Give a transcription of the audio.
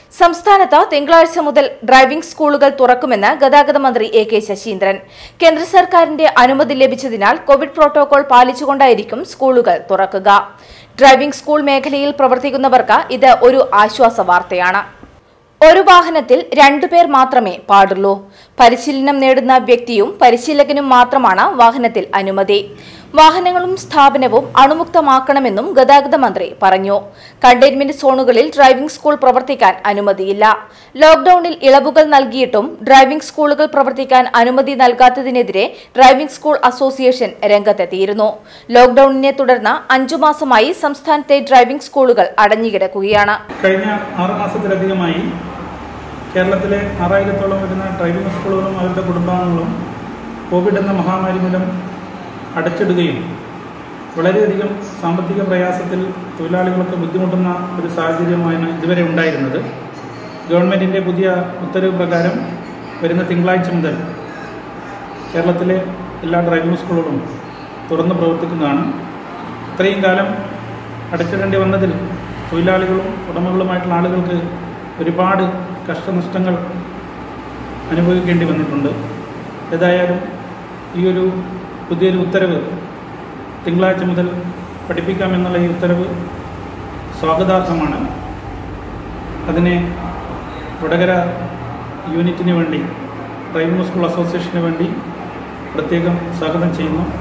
സംസ്ഥാനത്ത് തിങ്കളാഴ്ച മുതൽ ഡ്രൈവിംഗ് സ്കൂളുകൾ തുറക്കുമെന്ന് ഗതാഗത മന്ത്രി എ കെ ശശീന്ദ്രൻ കേന്ദ്ര സർക്കാരിന്റെ അനുമതി ലഭിച്ചതിനാൽ കോവിഡ് പ്രോട്ടോകോൾ പാലിച്ചുകൊണ്ടായിരിക്കും സ്കൂളുകൾ തുറക്കുക ഡ്രൈവിംഗ് സ്കൂൾ മേഖലയിൽ പ്രവർത്തിക്കുന്നവർക്ക് ഇത് ഒരു ആശ്വാസ വാർത്തയാണ് ഒരു വാഹനത്തിൽ രണ്ടുപേർ മാത്രമേ പാടുള്ളൂ പരിശീലനം നേടുന്ന വ്യക്തിയും പരിശീലകനും മാത്രമാണ് വാഹനത്തിൽ അനുമതി വാഹനങ്ങളും സ്ഥാപനവും അണുമുക്തമാക്കണമെന്നും ഗതാഗത മന്ത്രി പറഞ്ഞു കണ്ടെയ്ൻമെന്റ് സോണുകളിൽ ഡ്രൈവിംഗ് സ്കൂൾ പ്രവർത്തിക്കാൻ അനുമതിയില്ല ലോക്ഡൌണിൽ ഇളവുകൾ നൽകിയിട്ടും ഡ്രൈവിംഗ് സ്കൂളുകൾ പ്രവർത്തിക്കാൻ അനുമതി നൽകാത്തതിനെതിരെ ഡ്രൈവിംഗ് സ്കൂൾ അസോസിയേഷൻ രംഗത്തെത്തിയിരുന്നു ലോക്ഡൌണിനെ തുടർന്ന് അഞ്ചു മാസമായി സംസ്ഥാനത്തെ ഡ്രൈവിംഗ് സ്കൂളുകൾ അടഞ്ഞുകിടക്കുകയാണ് കഴിഞ്ഞ ആറ് മാസത്തിലധികമായി കേരളത്തിലെ ആറായിരത്തോളം വരുന്ന ഡ്രൈവിംഗ് സ്കൂളുകളും അവരുടെ കുടുംബാംഗങ്ങളും കോവിഡ് എന്ന മഹാമാരി മൂലം അടച്ചിടുകയും വളരെയധികം സാമ്പത്തിക പ്രയാസത്തിൽ തൊഴിലാളികൾക്ക് ബുദ്ധിമുട്ടുന്ന ഒരു സാഹചര്യമാണ് ഇതുവരെ ഉണ്ടായിരുന്നത് ഗവൺമെൻറ്റിൻ്റെ പുതിയ ഉത്തരവ് പ്രകാരം വരുന്ന തിങ്കളാഴ്ച മുതൽ കേരളത്തിലെ എല്ലാ ഡ്രൈവിംഗ് സ്കൂളുകളും തുറന്ന് പ്രവർത്തിക്കുന്നതാണ് ഇത്രയും കാലം അടച്ചിടേണ്ടി വന്നതിൽ തൊഴിലാളികളും ഉടമകളുമായിട്ടുള്ള ആളുകൾക്ക് ഒരുപാട് കഷ്ടനഷ്ടങ്ങൾ അനുഭവിക്കേണ്ടി വന്നിട്ടുണ്ട് ഏതായാലും ഈ ഒരു പുതിയൊരു ഉത്തരവ് തിങ്കളാഴ്ച മുതൽ പഠിപ്പിക്കാമെന്നുള്ള ഈ ഉത്തരവ് സ്വാഗതാർഹമാണ് അതിനെ വടകര യൂണിറ്റിന് വേണ്ടി ഡ്രൈവിംഗ് സ്കൂൾ അസോസിയേഷന് വേണ്ടി പ്രത്യേകം സ്വാഗതം ചെയ്യുന്നു